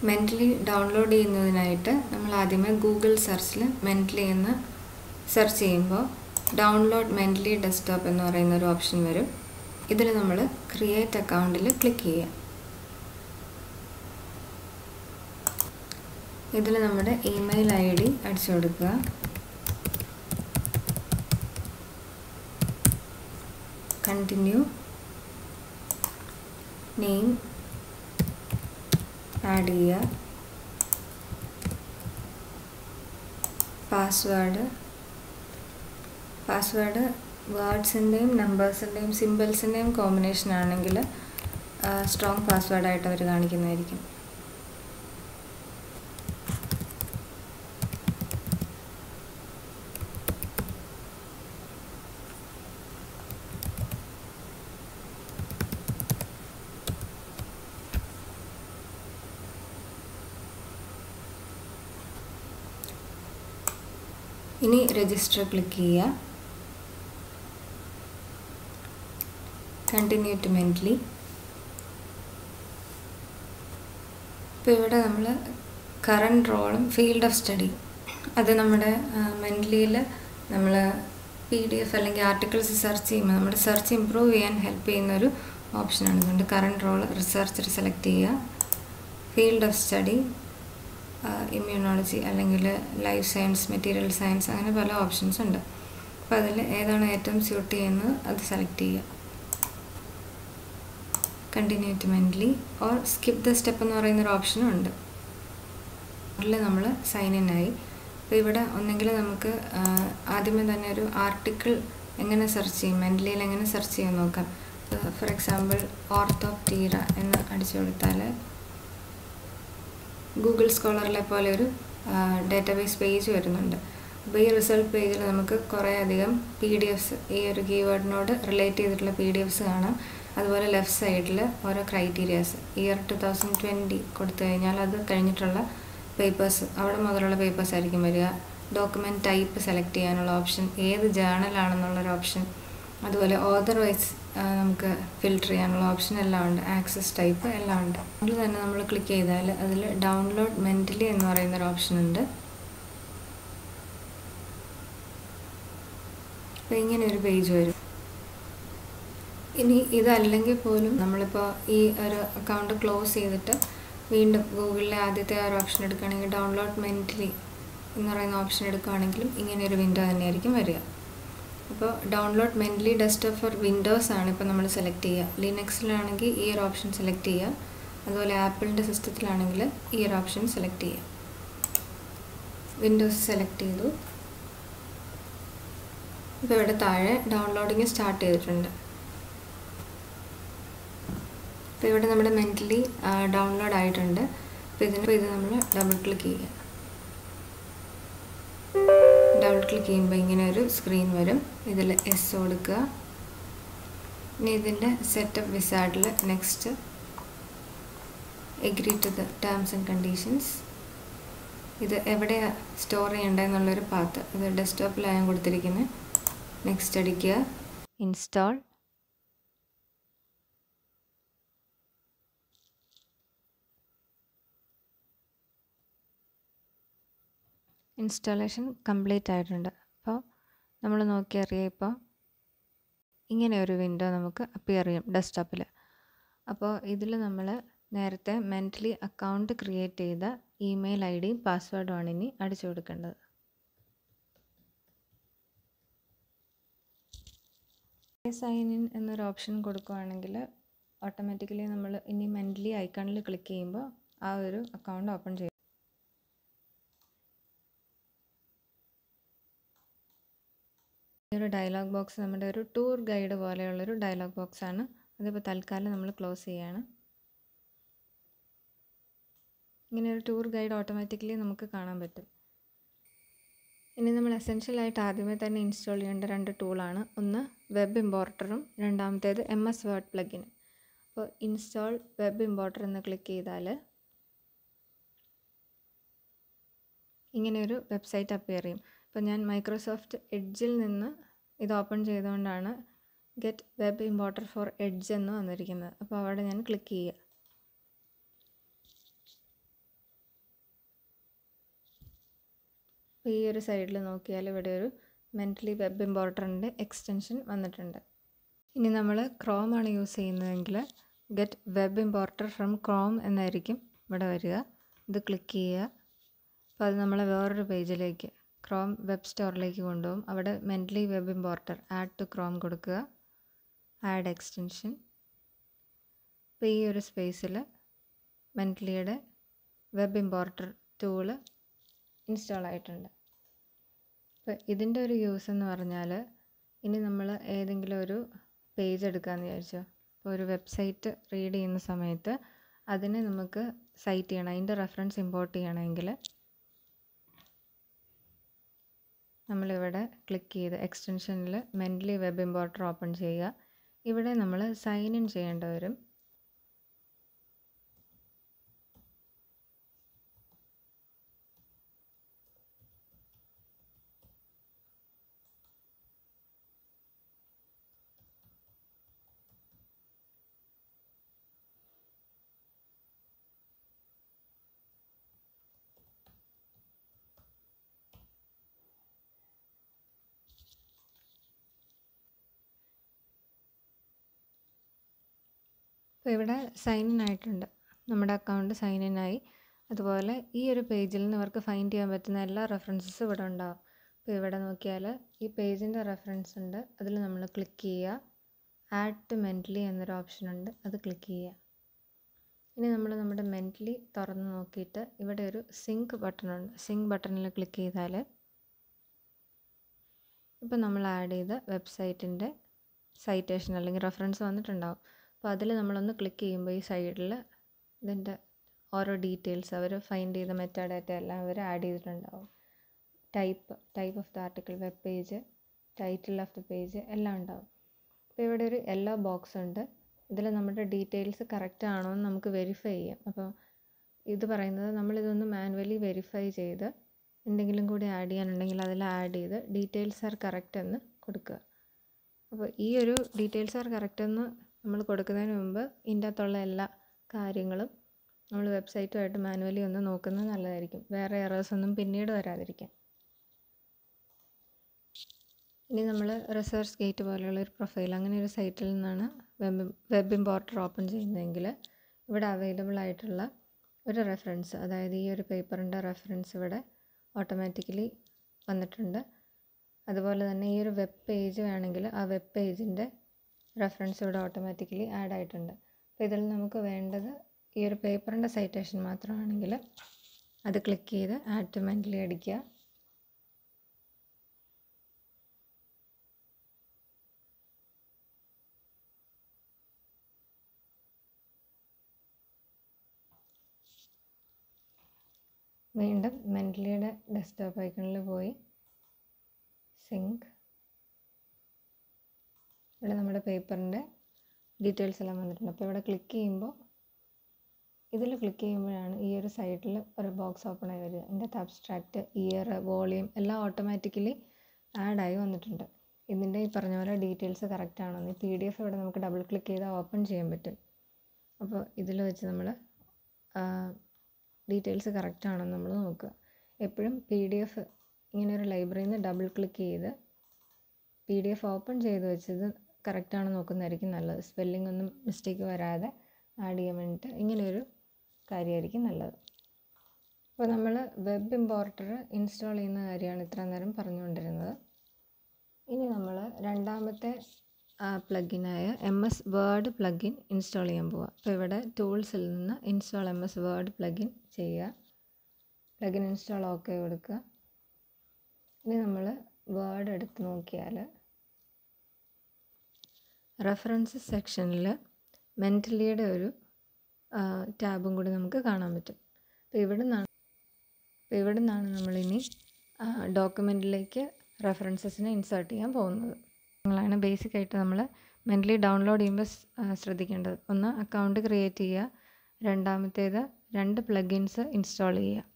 mentally download ചെയ്യുന്നതിനായിട്ട് നമ്മൾ ആദ്യമേ ഗൂഗിൾ സെർച്ചിൽ മെൻ്റലി എന്ന് സെർച്ച് ചെയ്യുമ്പോൾ ഡൗൺലോഡ് മെൻ്റലി ഡെസ്ക്ടോപ്പ് എന്ന് പറയുന്ന ഒരു ഓപ്ഷൻ വരും ഇതിൽ നമ്മൾ ക്രിയേറ്റ് അക്കൗണ്ടിൽ ക്ലിക്ക് ചെയ്യുക ഇതിൽ നമ്മുടെ ഇമെയിൽ ഐ ഡി അടിച്ചു കൊടുക്കുക കണ്ടിന്യൂ നെയിം ആഡ് ചെയ്യുക പാസ്വേഡ് പാസ്വേഡ് വേർഡ്സിൻ്റെയും നമ്പേഴ്സിൻ്റെയും സിമ്പിൾസിൻ്റെയും കോമ്പിനേഷൻ ആണെങ്കിൽ സ്ട്രോങ് പാസ്വേഡായിട്ട് അവർ കാണിക്കുന്നതായിരിക്കും ഇനി രജിസ്റ്റർ ക്ലിക്ക് ചെയ്യുക കണ്ടിന്യൂ ടു മെൻ്റലി ഇപ്പോൾ ഇവിടെ നമ്മൾ കറണ്ട് റോളും ഫീൽഡ് ഓഫ് സ്റ്റഡി അത് നമ്മുടെ മെൻ്റലിയിൽ നമ്മൾ പി ഡി എഫ് അല്ലെങ്കിൽ ആർട്ടിക്കിൾസ് സെർച്ച് ചെയ്യുമ്പോൾ നമ്മുടെ സെർച്ച് ഇമ്പ്രൂവ് ചെയ്യാൻ ഹെൽപ്പ് ചെയ്യുന്നൊരു ഓപ്ഷനാണ് അതുകൊണ്ട് കറണ്ട് റോൾ റിസർച്ചർ സെലക്ട് ചെയ്യുക ഫീൽഡ് ഓഫ് സ്റ്റഡി ഇമ്മ്യൂണോളജി അല്ലെങ്കിൽ ലൈഫ് സയൻസ് മെറ്റീരിയൽ സയൻസ് അങ്ങനെ പല ഓപ്ഷൻസ് ഉണ്ട് അപ്പോൾ അതിൽ ഏതാണ് ഏറ്റവും സ്യൂട്ട് ചെയ്യുന്നത് അത് സെലക്ട് ചെയ്യുക continue to Mendeley or skip the step എന്ന് പറയുന്നൊരു ഓപ്ഷനും ഉണ്ട് അതിൽ നമ്മൾ സൈൻ ഇൻ ആയി അപ്പോൾ ഇവിടെ ഒന്നെങ്കിൽ നമുക്ക് ആദ്യമേ തന്നെ ഒരു ആർട്ടിക്കിൾ എങ്ങനെ സെർച്ച് ചെയ്യും മെൻ്റലിയിൽ എങ്ങനെ സെർച്ച് ചെയ്യും നോക്കാം ഫോർ എക്സാമ്പിൾ ഓർത്തോപ്റ്റീറ എന്ന് അടിച്ചു കൊടുത്താൽ ഗൂഗിൾ സ്കോളറിലെ പോലെ ഒരു ഡാറ്റാബേസ് പേജ് വരുന്നുണ്ട് അപ്പോൾ ഈ റിസൾട്ട് പേജിൽ നമുക്ക് കുറേ അധികം പി ഡി എഫ്സ് ഈ ഒരു കീവേഡിനോട് റിലേറ്റ് ചെയ്തിട്ടുള്ള പി ഡി എഫ്സ് കാണാം അതുപോലെ ലെഫ്റ്റ് സൈഡിൽ ഓരോ criterias year two thousand twenty കൊടുത്തു കഴിഞ്ഞാൽ അത് കഴിഞ്ഞിട്ടുള്ള പേപ്പേഴ്സ് അവിടെ മുതലുള്ള പേപ്പേഴ്സ് ആയിരിക്കും വരിക ഡോക്യുമെൻറ്റ് ടൈപ്പ് സെലക്ട് ചെയ്യാനുള്ള ഓപ്ഷൻ ഏത് ജേണലാണെന്നുള്ളൊരു ഓപ്ഷൻ അതുപോലെ ഓതർ വൈസ് നമുക്ക് ഫിൽട്ടർ ചെയ്യാനുള്ള ഓപ്ഷൻ എല്ലാം ഉണ്ട് ആക്സസ് ടൈപ്പ് എല്ലാം ഉണ്ട് അതിൽ തന്നെ നമ്മൾ ക്ലിക്ക് ചെയ്താൽ അതിൽ ഡൗൺലോഡ് മെൻ്റലി എന്ന് പറയുന്ന ഒരു ഓപ്ഷൻ ഉണ്ട് അപ്പോൾ ഇങ്ങനെ ഒരു പേജ് വരും ഇനി ഇതല്ലെങ്കിൽ പോലും നമ്മളിപ്പോൾ ഈ ഒരു അക്കൗണ്ട് ക്ലോസ് ചെയ്തിട്ട് വീണ്ടും ഗൂഗിളിലെ ആദ്യത്തെ ആ ഒരു ഓപ്ഷൻ എടുക്കുകയാണെങ്കിൽ ഡൗൺലോഡ് മെൻ്റലി എന്ന് പറയുന്ന ഓപ്ഷൻ എടുക്കുകയാണെങ്കിലും ഇങ്ങനെ ഒരു വിൻഡോ തന്നെയായിരിക്കും വരിക അപ്പോൾ download Mendeley desktop for Windows ആണ് ഇപ്പോൾ നമ്മൾ സെലക്ട് ചെയ്യുക ലിനക്സിലാണെങ്കിൽ ഈ ഒരു ഓപ്ഷൻ സെലക്ട് ചെയ്യുക അതുപോലെ ആപ്പിളിൻ്റെ സിസ്റ്റത്തിലാണെങ്കിൽ ഈ ഒരു ഓപ്ഷൻ സെലക്ട് ചെയ്യുക വിൻഡോസ് സെലക്ട് ചെയ്തു ഇപ്പോൾ ഇവിടെ താഴെ ഡൗൺലോഡിങ് സ്റ്റാർട്ട് ചെയ്തിട്ടുണ്ട് അപ്പോൾ ഇവിടെ നമ്മുടെ മെൻ്റലി ഡൗൺലോഡ് ആയിട്ടുണ്ട് അപ്പോൾ ഇതിന് ഇത് നമ്മൾ ഡബിൾ ക്ലിക്ക് ചെയ്യുക ഡബിൾ ക്ലിക്ക് ചെയ്യുമ്പോൾ ഇങ്ങനെ ഒരു സ്ക്രീൻ വരും ഇതിൽ എസ് കൊടുക്കുക ഇനി ഇതിൻ്റെ സെറ്റപ്പ് വിസാർഡിൽ next agree to the terms and conditions ഇത് എവിടെയാണ് സ്റ്റോർ ചെയ്യേണ്ടതെന്നുള്ളൊരു പാത്ത് ഇത് ഡെസ്ക്ടോപ്പിലാണ് ഞാൻ കൊടുത്തിരിക്കുന്നത് നെക്സ്റ്റ് അടിക്കുക ഇൻസ്റ്റാൾ ഇൻസ്റ്റാളേഷൻ കംപ്ലീറ്റ് ആയിട്ടുണ്ട് അപ്പോൾ നമ്മൾ നോക്കി അറിയാം ഇപ്പോൾ ഇങ്ങനെ ഒരു വിൻഡോ നമുക്ക് അപ്പിയർ ചെയ്യും ഡെസ്ക്ടോപ്പിൽ അപ്പോൾ ഇതിൽ നമ്മൾ നേരത്തെ മെൻ്റലി അക്കൗണ്ട് ക്രിയേറ്റ് ചെയ്ത ഇമെയിൽ ഐ ഡിയും പാസ്വേഡുമാണ് ഇനി അടിച്ചു കൊടുക്കേണ്ടത് സൈൻ ഇൻ എന്നൊരു ഓപ്ഷൻ കൊടുക്കുകയാണെങ്കിൽ ഓട്ടോമാറ്റിക്കലി നമ്മൾ ഇനി മെൻ്റലി ഐക്കണിൽ ക്ലിക്ക് ചെയ്യുമ്പോൾ ആ ഒരു അക്കൗണ്ട് ഓപ്പൺ ചെയ്യും ഒരു ഡയലോഗ് ബോക്സ് നമ്മുടെ ഒരു ടൂർ ഗൈഡ് പോലെയുള്ളൊരു ഡയലോഗ് ബോക്സ് ആണ് അതിപ്പോൾ തൽക്കാലം നമ്മൾ ക്ലോസ് ചെയ്യാണ് ഇങ്ങനെ ഒരു ടൂർ ഗൈഡ് ഓട്ടോമാറ്റിക്കലി നമുക്ക് കാണാൻ പറ്റും ഇനി നമ്മൾ എസെൻഷ്യലായിട്ട് ആദ്യമേ തന്നെ ഇൻസ്റ്റാൾ ചെയ്യേണ്ട രണ്ട് ടൂളാണ് ഒന്ന് വെബ് ഇമ്പോർട്ടറും രണ്ടാമത്തേത് എം എസ് വേർഡ് പ്ലഗിൻ അപ്പോൾ ഇൻസ്റ്റാൾ വെബ് ഇമ്പോർട്ടർ എന്ന് ക്ലിക്ക് ചെയ്താൽ ഇങ്ങനെ ഒരു വെബ്സൈറ്റ് അപ്പിയർ ചെയ്യും അപ്പോൾ ഞാൻ മൈക്രോസോഫ്റ്റ് എഡ്ജിൽ നിന്ന് ഇത് ഓപ്പൺ ചെയ്തുകൊണ്ടാണ് get web importer for Edge എന്ന് വന്നിരിക്കുന്നത് അപ്പോൾ അവിടെ ഞാൻ ക്ലിക്ക് ചെയ്യുക അപ്പോൾ ഈ ഒരു സൈഡിൽ നോക്കിയാൽ ഇവിടെ ഒരു മെൻ്റലി വെബ് ഇമ്പോർട്ടറിൻ്റെ എക്സ്റ്റൻഷൻ വന്നിട്ടുണ്ട് ഇനി നമ്മൾ ക്രോം ആണ് യൂസ് ചെയ്യുന്നതെങ്കിൽ get web importer from Chrome എന്നായിരിക്കും ഇവിടെ വരിക ഇത് ക്ലിക്ക് ചെയ്യുക അപ്പോൾ അത് നമ്മളെ വേറൊരു പേജിലേക്ക് ക്രോം വെബ് സ്റ്റോറിലേക്ക് കൊണ്ടുപോകും അവിടെ Mendeley web importer add to Chrome കൊടുക്കുക ആഡ് എക്സ്റ്റൻഷൻ ഇപ്പോൾ ഈ ഒരു സ്പേസിൽ മെൻ്റലിയുടെ വെബ് ഇമ്പോർട്ടർ ടൂള് ഇൻസ്റ്റാൾ ആയിട്ടുണ്ട് അപ്പോൾ ഇതിൻ്റെ ഒരു യൂസ് എന്ന് പറഞ്ഞാൽ ഇനി നമ്മൾ ഏതെങ്കിലും ഒരു പേജ് എടുക്കാമെന്ന് വിചാരിച്ചോ ഇപ്പോൾ ഒരു വെബ്സൈറ്റ് റീഡ് ചെയ്യുന്ന സമയത്ത് അതിനെ നമുക്ക് സൈറ്റ് ചെയ്യണം അതിൻ്റെ റെഫറൻസ് ഇമ്പോർട്ട് ചെയ്യണമെങ്കിൽ നമ്മളിവിടെ ക്ലിക്ക് ചെയ്ത് എക്സ്റ്റൻഷനിൽ മെൻ്റലി വെബ് ഇമ്പോർട്ടർ ഓപ്പൺ ചെയ്യുക ഇവിടെ നമ്മൾ സൈൻ ഇൻ ചെയ്യേണ്ടി വരും അപ്പോൾ ഇവിടെ സൈൻ ഇൻ ആയിട്ടുണ്ട് നമ്മുടെ അക്കൗണ്ട് സൈൻ ഇൻ ആയി അതുപോലെ ഈ ഒരു പേജിൽ നിന്ന് ഇവർക്ക് ഫൈൻഡ് ചെയ്യാൻ പറ്റുന്ന എല്ലാ റെഫറൻസസും ഇവിടെ ഉണ്ടാവും അപ്പോൾ ഇവിടെ നോക്കിയാൽ ഈ പേജിൻ്റെ റെഫറൻസ് ഉണ്ട് അതിൽ നമ്മൾ ക്ലിക്ക് ചെയ്യുക ആഡ് ടു മെൻ്റലി എന്നൊരു ഓപ്ഷൻ ഉണ്ട് അത് ക്ലിക്ക് ചെയ്യുക ഇനി നമ്മൾ നമ്മുടെ മെൻ്റലി തുറന്ന് നോക്കിയിട്ട് ഇവിടെ ഒരു സിങ്ക് ബട്ടൺ ഉണ്ട് സിങ്ക് ബട്ടണിൽ ക്ലിക്ക് ചെയ്താൽ ഇപ്പോൾ നമ്മൾ ആഡ് ചെയ്ത വെബ്സൈറ്റിൻ്റെ സൈറ്റേഷൻ അല്ലെങ്കിൽ റെഫറൻസ് വന്നിട്ടുണ്ടാവും അപ്പോൾ അതിൽ നമ്മളൊന്ന് ക്ലിക്ക് ചെയ്യുമ്പോൾ ഈ സൈഡിൽ ഇതിൻ്റെ ഓരോ ഡീറ്റെയിൽസ് അവർ ഫൈൻഡ് ചെയ്ത മെറ്റാ ഡാറ്റ എല്ലാം അവർ ആഡ് ചെയ്തിട്ടുണ്ടാവും type type of the article web page title of the page എല്ലാം ഉണ്ടാവും അപ്പോൾ ഇവിടെ ഒരു യെല്ലോ ബോക്സ് ഉണ്ട് ഇതിൽ നമ്മുടെ ഡീറ്റെയിൽസ് കറക്റ്റ് ആണോ എന്ന് നമുക്ക് വെരിഫൈ ചെയ്യാം അപ്പോൾ ഇത് പറയുന്നത് നമ്മളിതൊന്ന് മാനുവലി വെരിഫൈ ചെയ്ത് എന്തെങ്കിലും കൂടി ആഡ് ചെയ്യാനുണ്ടെങ്കിൽ അതിൽ ആഡ് ചെയ്ത് ഡീറ്റെയിൽസ് ആർ കറക്റ്റ് എന്ന് കൊടുക്കുക അപ്പോൾ ഈ ഒരു ഡീറ്റെയിൽസ് ആർ കറക്റ്റ് എന്ന് നമ്മൾ കൊടുക്കുന്നതിന് മുമ്പ് ഇതിൻ്റെ അകത്തുള്ള എല്ലാ കാര്യങ്ങളും നമ്മൾ വെബ്സൈറ്റുമായിട്ട് മാനുവലി ഒന്ന് നോക്കുന്നത് നല്ലതായിരിക്കും വേറെ എറേഴ്സ് ഒന്നും പിന്നീട് വരാതിരിക്കാൻ ഇനി നമ്മൾ റിസർച്ച് ഗേറ്റ് പോലെയുള്ള ഒരു പ്രൊഫൈൽ അങ്ങനെ ഒരു സൈറ്റിൽ നിന്നാണ് വെബ് വെബ് ഇമ്പോർട്ടർ ഓപ്പൺ ചെയ്യുന്നതെങ്കിൽ ഇവിടെ അവൈലബിൾ ആയിട്ടുള്ള ഒരു റെഫറൻസ് അതായത് ഈ ഒരു പേപ്പറിൻ്റെ റെഫറൻസ് ഇവിടെ ഓട്ടോമാറ്റിക്കലി വന്നിട്ടുണ്ട് അതുപോലെ തന്നെ ഈ ഒരു വെബ് പേജ് വേണമെങ്കിൽ ആ വെബ് പേജിൻ്റെ റെഫറൻസ് ഇവിടെ ഓട്ടോമാറ്റിക്കലി ആഡ് ആയിട്ടുണ്ട് അപ്പോൾ ഇതിൽ നമുക്ക് വേണ്ടത് ഈ ഒരു പേപ്പറിൻ്റെ സൈറ്റേഷൻ മാത്രമാണെങ്കിൽ അത് ക്ലിക്ക് ചെയ്ത് ആഡ് ടു മെൻ്റലി അടിക്കുക വീണ്ടും മെൻ്റലിയുടെ ഡെസ്ക്ടോപ്പ് ഐക്കണിൽ പോയി സിങ്ക് ഇവിടെ നമ്മുടെ പേപ്പറിൻ്റെ ഡീറ്റെയിൽസ് എല്ലാം വന്നിട്ടുണ്ട് അപ്പോൾ ഇവിടെ ക്ലിക്ക് ചെയ്യുമ്പോൾ ഇതിൽ ക്ലിക്ക് ചെയ്യുമ്പോഴാണ് ഈ ഒരു സൈഡിൽ ഒരു ബോക്സ് ഓപ്പൺ ആയി വരിക ഇതിൻ്റെ അകത്ത് അബ്സ്ട്രാക്റ്റ് ഇയർ വോളിയം എല്ലാം ഓട്ടോമാറ്റിക്കലി ആഡായി വന്നിട്ടുണ്ട് ഇതിൻ്റെ ഈ പറഞ്ഞ പോലെ ഡീറ്റെയിൽസ് കറക്റ്റ് ആണോ ഈ പി ഡി എഫ് ഇവിടെ നമുക്ക് ഡബിൾ ക്ലിക്ക് ചെയ്താൽ ഓപ്പൺ ചെയ്യാൻ പറ്റും അപ്പോൾ ഇതിൽ വെച്ച് നമ്മൾ ഡീറ്റെയിൽസ് കറക്റ്റ് ആണോ നമ്മൾ നോക്കുക എപ്പോഴും പി ഡി എഫ് ഇങ്ങനെ ഒരു ലൈബ്രറിയിൽ നിന്ന് ഡബിൾ ക്ലിക്ക് ചെയ്ത് പി ഡി എഫ് ഓപ്പൺ ചെയ്ത് വെച്ചത് കറക്റ്റാണ് നോക്കുന്നതായിരിക്കും നല്ലത് സ്പെല്ലിംഗ് ഒന്നും മിസ്റ്റേക്ക് വരാതെ ആഡ് ചെയ്യാൻ വേണ്ടിയിട്ട് ഇങ്ങനെയൊരു കാര്യമായിരിക്കും നല്ലത് അപ്പോൾ നമ്മൾ വെബ് ഇമ്പോർട്ടർ ഇൻസ്റ്റാൾ ചെയ്യുന്ന കാര്യമാണ് ഇത്ര നേരം പറഞ്ഞുകൊണ്ടിരുന്നത് ഇനി നമ്മൾ രണ്ടാമത്തെ പ്ലഗിനായ M S Word plugin install ചെയ്യാൻ പോവുക അപ്പോൾ ഇവിടെ ടൂൾസിൽ നിന്ന് install M S Word plugin ചെയ്യുക പ്ലഗിൻ ഇൻസ്റ്റാൾ ഓക്കെ കൊടുക്കുക ഇനി നമ്മൾ വേർഡ് എടുത്ത് നോക്കിയാൽ റെഫറൻസസ് സെക്ഷനിൽ മെൻ്റലിയുടെ ഒരു ടാബും കൂടി നമുക്ക് കാണാൻ പറ്റും അപ്പോൾ ഇവിടെ നിന്നാണ് അപ്പോൾ ഇവിടെ നിന്നാണ് നമ്മളിനി ഡോക്യുമെൻറ്റിലേക്ക് റെഫറൻസസിനെ ഇൻസേർട്ട് ചെയ്യാൻ പോകുന്നത് നിങ്ങളാണ് ബേസിക്കായിട്ട് നമ്മൾ മെൻ്റലി ഡൗൺലോഡ് ചെയ്യുമ്പോൾ ശ്രദ്ധിക്കേണ്ടത് ഒന്ന് അക്കൗണ്ട് ക്രിയേറ്റ് ചെയ്യുക രണ്ടാമത്തേത് രണ്ട് പ്ലഗിൻസ് ഇൻസ്റ്റാൾ ചെയ്യുക